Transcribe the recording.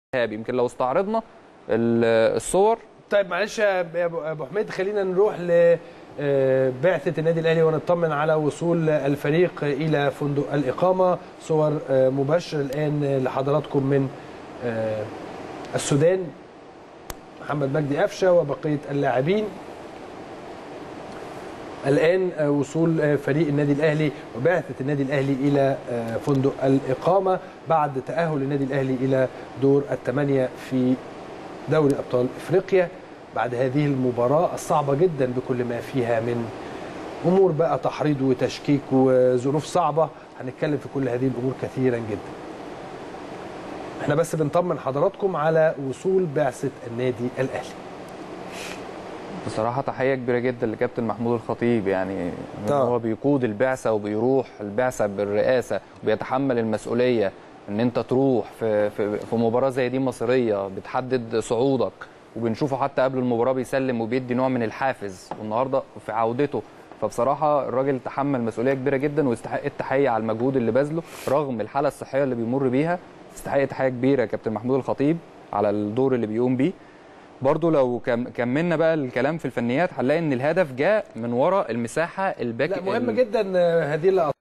ايهاب يمكن لو استعرضنا ال- الصور طيب معلش يا ابو أبو حميد خلينا نروح ل آه، بعثة النادي الأهلي ونطمن على وصول الفريق إلى فندق الإقامة صور آه، مباشرة الآن لحضراتكم من آه، السودان محمد مجدي قفشة وبقية اللاعبين الآن آه، وصول آه، فريق النادي الأهلي وبعثة النادي الأهلي إلى آه، فندق الإقامة بعد تأهل النادي الأهلي إلى دور الثمانية في دوري ابطال افريقيا بعد هذه المباراه الصعبه جدا بكل ما فيها من امور بقى تحريض وتشكيك وظروف صعبه هنتكلم في كل هذه الامور كثيرا جدا احنا بس بنطمن حضراتكم على وصول بعثه النادي الاهلي بصراحه تحيه كبيره جدا لكابتن محمود الخطيب يعني إن طبعا. هو بيقود البعثه وبيروح البعثه بالرئاسه وبيتحمل المسؤوليه ان انت تروح في في, في مباراه زي دي مصيريه بتحدد صعودك وبنشوفه حتى قبل المباراه بيسلم وبيدي نوع من الحافز والنهارده في عودته فبصراحه الراجل تحمل مسؤوليه كبيره جدا ويستحق التحيه على المجهود اللي بذله رغم الحاله الصحيه اللي بيمر بيها يستحق تحيه كبيره كابتن محمود الخطيب على الدور اللي بيقوم بيه برضو لو كم- كملنا بقى الكلام في الفنيات هنلاقي ان الهدف جاء من وراء المساحه الباك لا مهم ال- جدا آه، هذه اللقطات